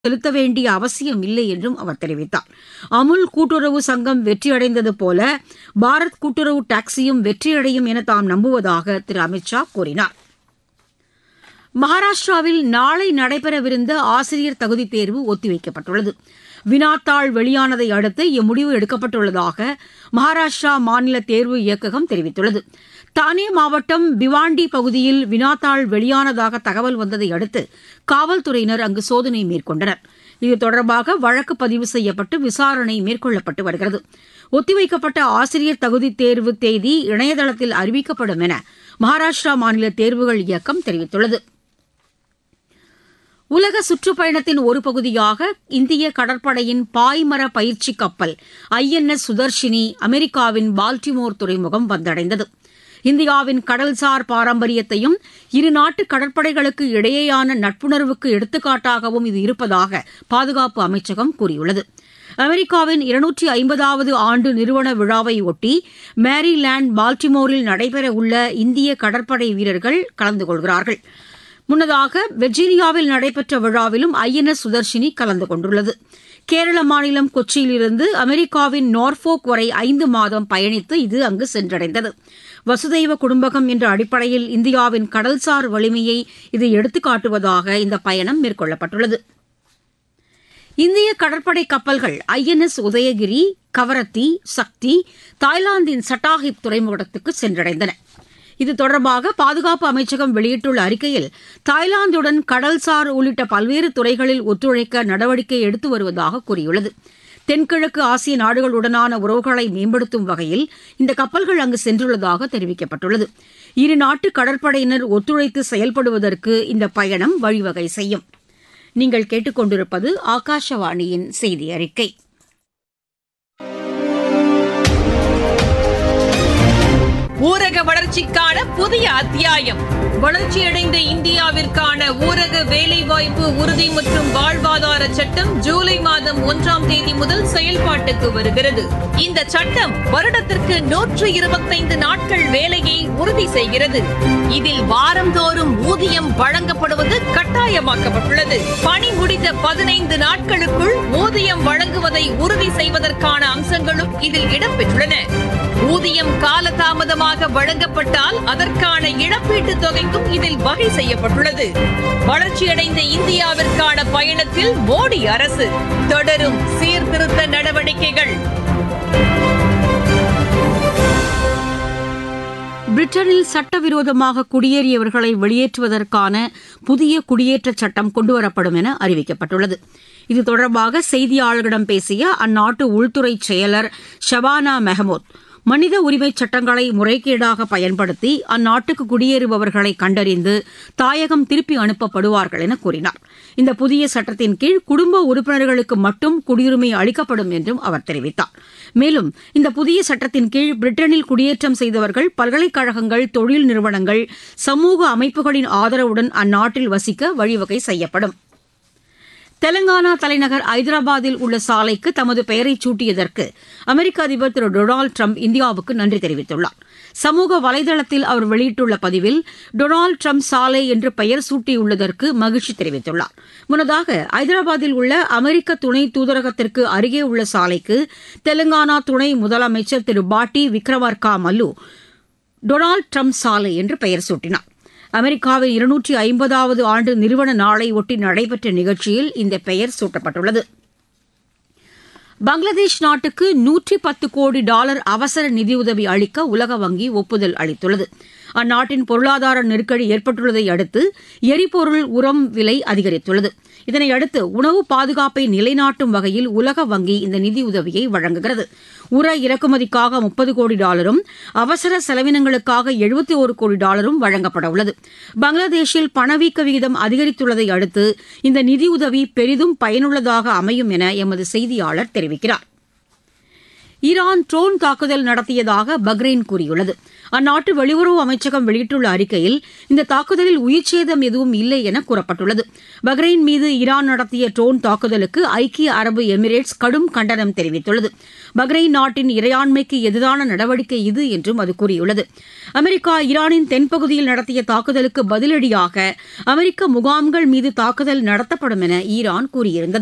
செலுத்த வேண்டிய அவசியம் இல்லை என்றும் அவர் தெரிவித்தார் அமுல் கூட்டுறவு சங்கம் வெற்றியடைந்தது போல பாரத் கூட்டுறவு டாக்ஸியும் வெற்றியடையும் என தாம் நம்புவதாக திரு அமித் ஷா கூறினார் மகாராஷ்டிராவில் நாளை நடைபெறவிருந்த ஆசிரியர் தகுதித் தேர்வு ஒத்திவைக்கப்பட்டுள்ளது வினாத்தாள் வெளியானதை அடுத்து இம்முடிவு எடுக்கப்பட்டுள்ளதாக மகாராஷ்டிரா மாநில தேர்வு இயக்ககம் தெரிவித்துள்ளது தானே மாவட்டம் பிவாண்டி பகுதியில் வினாத்தாள் வெளியானதாக தகவல் வந்ததை அடுத்து காவல்துறையினர் அங்கு சோதனை மேற்கொண்டனர் இது தொடர்பாக வழக்கு பதிவு செய்யப்பட்டு விசாரணை மேற்கொள்ளப்பட்டு வருகிறது ஒத்திவைக்கப்பட்ட ஆசிரியர் தகுதித் தேர்வு தேதி இணையதளத்தில் அறிவிக்கப்படும் என மகாராஷ்டிரா மாநில தேர்வுகள் இயக்கம் தெரிவித்துள்ளது உலக சுற்றுப்பயணத்தின் ஒரு பகுதியாக இந்திய கடற்படையின் பாய்மர பயிற்சி கப்பல் ஐஎன்எஸ் சுதர்ஷினி அமெரிக்காவின் பால்டிமோர் துறைமுகம் வந்தடைந்தது இந்தியாவின் கடல்சார் பாரம்பரியத்தையும் இருநாட்டு கடற்படைகளுக்கு இடையேயான நட்புணர்வுக்கு எடுத்துக்காட்டாகவும் இது இருப்பதாக பாதுகாப்பு அமைச்சகம் கூறியுள்ளது அமெரிக்காவின் இருநூற்றி ஐம்பதாவது ஆண்டு நிறுவன விழாவை ஒட்டி மேரிலாந்து பால்டிமோரில் நடைபெறவுள்ள இந்திய கடற்படை வீரர்கள் கலந்து கொள்கிறார்கள் முன்னதாக வெர்ஜீனியாவில் நடைபெற்ற விழாவிலும் ஐஎன்எஸ் சுதர்ஷினி கலந்து கொண்டுள்ளது கேரள மாநிலம் கொச்சியிலிருந்து அமெரிக்காவின் நார்ஃபோக் வரை ஐந்து மாதம் பயணித்து இது அங்கு சென்றடைந்தது வசுதெய்வ குடும்பகம் என்ற அடிப்படையில் இந்தியாவின் கடல்சார் வலிமையை இது எடுத்துக்காட்டுவதாக இந்த பயணம் மேற்கொள்ளப்பட்டுள்ளது இந்திய கடற்படை கப்பல்கள் ஐஎன்எஸ் உதயகிரி கவரத்தி சக்தி தாய்லாந்தின் சட்டாஹிப் துறைமுகத்துக்கு சென்றடைந்தன இது தொடர்பாக பாதுகாப்பு அமைச்சகம் வெளியிட்டுள்ள அறிக்கையில் தாய்லாந்துடன் கடல்சார் உள்ளிட்ட பல்வேறு துறைகளில் ஒத்துழைக்க நடவடிக்கை எடுத்து வருவதாக கூறியுள்ளது தென்கிழக்கு ஆசிய நாடுகளுடனான உறவுகளை மேம்படுத்தும் வகையில் இந்த கப்பல்கள் அங்கு சென்றுள்ளதாக தெரிவிக்கப்பட்டுள்ளது இரு நாட்டு கடற்படையினர் ஒத்துழைத்து செயல்படுவதற்கு இந்த பயணம் வழிவகை செய்யும் நீங்கள் கேட்டுக்கொண்டிருப்பது ஆகாஷவாணியின் செய்தி அறிக்கை ஊரக வளர்ச்சிக்கான புதிய அத்தியாயம் வளர்ச்சியடைந்த இந்தியாவிற்கான ஊரக வேலைவாய்ப்பு உறுதி மற்றும் வாழ்வாதார சட்டம் ஜூலை மாதம் ஒன்றாம் தேதி முதல் செயல்பாட்டுக்கு வருகிறது இந்த சட்டம் வருடத்திற்கு நூற்று இருபத்தைந்து நாட்கள் வேலையை உறுதி செய்கிறது இதில் வாரந்தோறும் ஊதியம் வழங்கப்படுவது கட்டாயமாக்கப்பட்டுள்ளது பணி முடிந்த பதினைந்து நாட்களுக்குள் ஊதியம் வழங்குவதை உறுதி செய்வதற்கான அம்சங்களும் இதில் இடம்பெற்றுள்ளன ஊதியம் காலதாமதமாக வழங்கப்பட்டால் அதற்கான இழப்பீட்டுத் தொகைக்கும் இதில் வகை செய்யப்பட்டுள்ளது வளர்ச்சியடைந்த இந்தியாவிற்கான பயணத்தில் மோடி அரசு தொடரும் சீர்திருத்த நடவடிக்கைகள் பிரிட்டனில் சட்டவிரோதமாக குடியேறியவர்களை வெளியேற்றுவதற்கான புதிய குடியேற்றச் சட்டம் கொண்டுவரப்படும் என அறிவிக்கப்பட்டுள்ளது இது தொடர்பாக செய்தியாளர்களிடம் பேசிய அந்நாட்டு உள்துறை செயலர் ஷபானா மெஹமூத் மனித உரிமைச் சட்டங்களை முறைகேடாக பயன்படுத்தி அந்நாட்டுக்கு குடியேறுபவர்களை கண்டறிந்து தாயகம் திருப்பி அனுப்பப்படுவார்கள் என கூறினார் இந்த புதிய சட்டத்தின் கீழ் குடும்ப உறுப்பினர்களுக்கு மட்டும் குடியுரிமை அளிக்கப்படும் என்றும் அவர் தெரிவித்தார் மேலும் இந்த புதிய சட்டத்தின் கீழ் பிரிட்டனில் குடியேற்றம் செய்தவர்கள் பல்கலைக்கழகங்கள் தொழில் நிறுவனங்கள் சமூக அமைப்புகளின் ஆதரவுடன் அந்நாட்டில் வசிக்க வழிவகை செய்யப்படும் தெலங்கானா தலைநகர் ஐதராபாத்தில் உள்ள சாலைக்கு தமது பெயரை சூட்டியதற்கு அமெரிக்க அதிபர் திரு டொனால்டு ட்ரம்ப் இந்தியாவுக்கு நன்றி தெரிவித்துள்ளார் சமூக வலைதளத்தில் அவர் வெளியிட்டுள்ள பதிவில் டொனால்டு ட்ரம்ப் சாலை என்று பெயர் சூட்டியுள்ளதற்கு மகிழ்ச்சி தெரிவித்துள்ளார் முன்னதாக ஐதராபாத்தில் உள்ள அமெரிக்க துணை தூதரகத்திற்கு அருகே உள்ள சாலைக்கு தெலங்கானா துணை முதலமைச்சர் திரு பாட்டி விக்ரமார்கா மல்லு டொனால்டு ட்ரம்ப் சாலை என்று பெயர் சூட்டினார் அமெரிக்காவின் இருநூற்றி ஐம்பதாவது ஆண்டு நிறுவன நாளை ஒட்டி நடைபெற்ற நிகழ்ச்சியில் இந்த பெயர் சூட்டப்பட்டுள்ளது பங்களாதேஷ் நாட்டுக்கு நூற்றி பத்து கோடி டாலர் அவசர நிதியுதவி அளிக்க உலக வங்கி ஒப்புதல் அளித்துள்ளது அந்நாட்டின் பொருளாதார நெருக்கடி ஏற்பட்டுள்ளதை அடுத்து எரிபொருள் உரம் விலை அதிகரித்துள்ளது இதனையடுத்து உணவு பாதுகாப்பை நிலைநாட்டும் வகையில் உலக வங்கி இந்த நிதியுதவியை வழங்குகிறது உர இறக்குமதிக்காக முப்பது கோடி டாலரும் அவசர செலவினங்களுக்காக எழுபத்தி ஒரு கோடி டாலரும் வழங்கப்பட உள்ளது பங்களாதேஷில் பணவீக்க விகிதம் அதிகரித்துள்ளதை அடுத்து இந்த நிதியுதவி பெரிதும் பயனுள்ளதாக அமையும் என எமது செய்தியாளர் தெரிவிக்கிறார் ஈரான் ட்ரோன் தாக்குதல் நடத்தியதாக பக்ரைன் கூறியுள்ளது அந்நாட்டு வெளியுறவு அமைச்சகம் வெளியிட்டுள்ள அறிக்கையில் இந்த தாக்குதலில் உயிர்ச்சேதம் எதுவும் இல்லை என கூறப்பட்டுள்ளது பஹ்ரைன் மீது ஈரான் நடத்திய ட்ரோன் தாக்குதலுக்கு ஐக்கிய அரபு எமிரேட்ஸ் கடும் கண்டனம் தெரிவித்துள்ளது பஹ்ரைன் நாட்டின் இறையாண்மைக்கு எதிரான நடவடிக்கை இது என்றும் அது கூறியுள்ளது அமெரிக்கா ஈரானின் தென்பகுதியில் நடத்திய தாக்குதலுக்கு பதிலடியாக அமெரிக்க முகாம்கள் மீது தாக்குதல் நடத்தப்படும் என ஈரான் கூறியிருந்தது